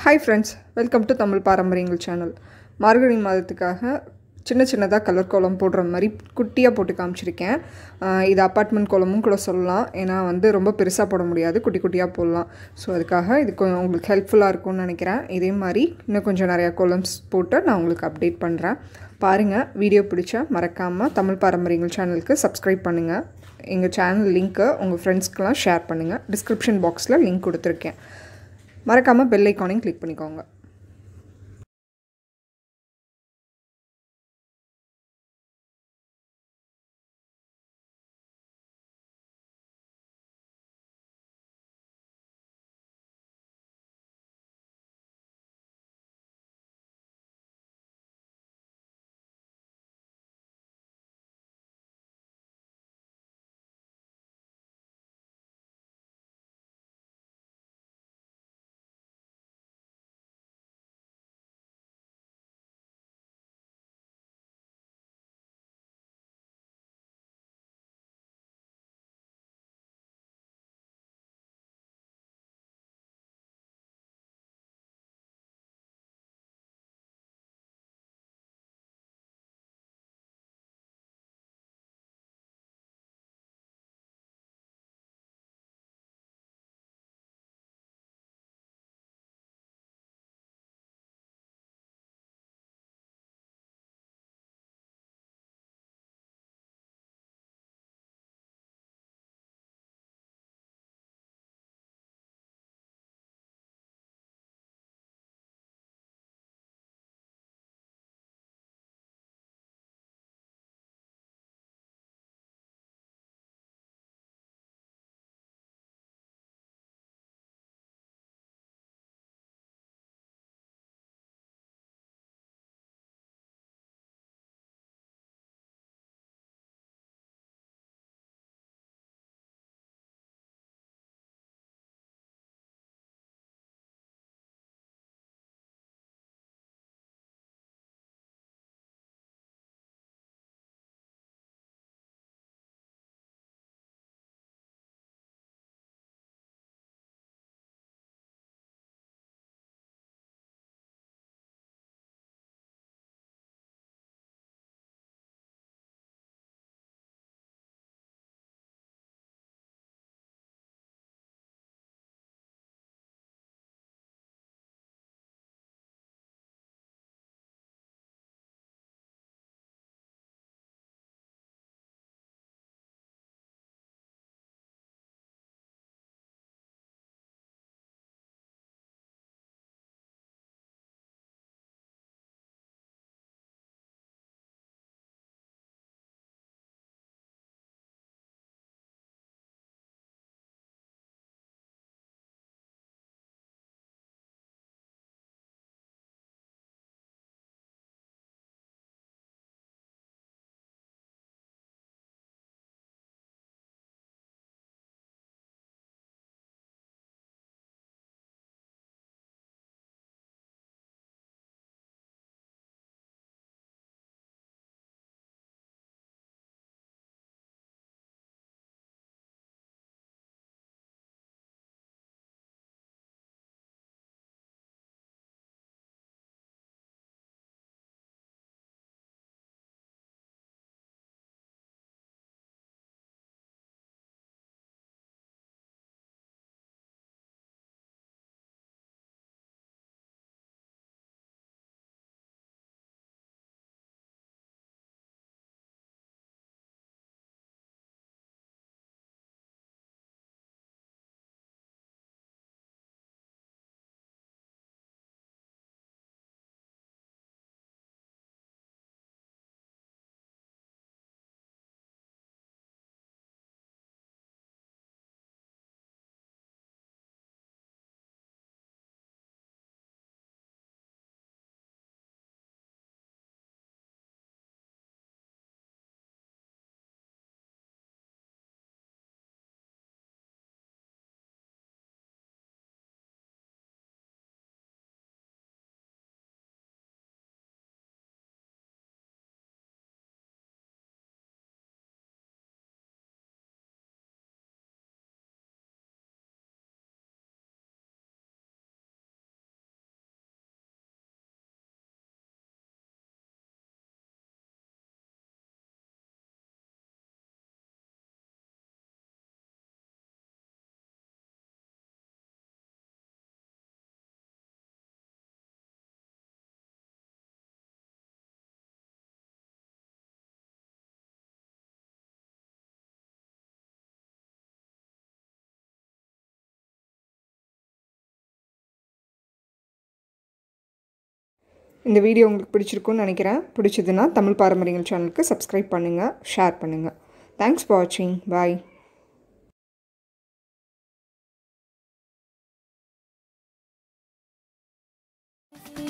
hi friends welcome to Tamil பாரம்பரியங்கள் channel மார்கழி மாதத்துக்காக சின்ன சின்னதாக கலர் கோலம் போடுற மாதிரி குட்டியாக போட்டு காமிச்சிருக்கேன் ஆஹ் இது அப்பார்ட்மெண்ட் கோலமும் கூட சொல்லலாம் ஏன்னா வந்து ரொம்ப பெருசாக போட முடியாது குட்டி குட்டியாக போடலாம் ஸோ அதுக்காக இது கொஞ்சம் உங்களுக்கு ஹெல்ப்ஃபுல்லாக இருக்கும்னு நினைக்கிறேன் இதே மாதிரி இன்னும் கொஞ்சம் நிறையா கோலம்ஸ் போட்டு நான் உங்களுக்கு அப்டேட் பண்ணுறேன் பாருங்கள் வீடியோ பிடிச்சா மறக்காமல் தமிழ் பாரம்பரியங்கள் சேனலுக்கு சப்ஸ்கிரைப் பண்ணுங்கள் எங்கள் சேனல் லிங்க்கை உங்கள் ஃப்ரெண்ட்ஸ்க்கெலாம் ஷேர் பண்ணுங்கள் டிஸ்கிரிப்ஷன் பாக்ஸில் லிங்க் கொடுத்துருக்கேன் மறக்காமல் பெல் ஐக்கானையும் கிளிக் பண்ணிக்கோங்க இந்த வீடியோ உங்களுக்கு பிடிச்சிருக்குன்னு நினைக்கிறேன் பிடிச்சதுன்னா தமிழ் பாரம்பரியங்கள் சேனலுக்கு சப்ஸ்கிரைப் பண்ணுங்கள் ஷேர் பண்ணுங்கள் தேங்க்ஸ் ஃபார் வாட்சிங் பாய் Thank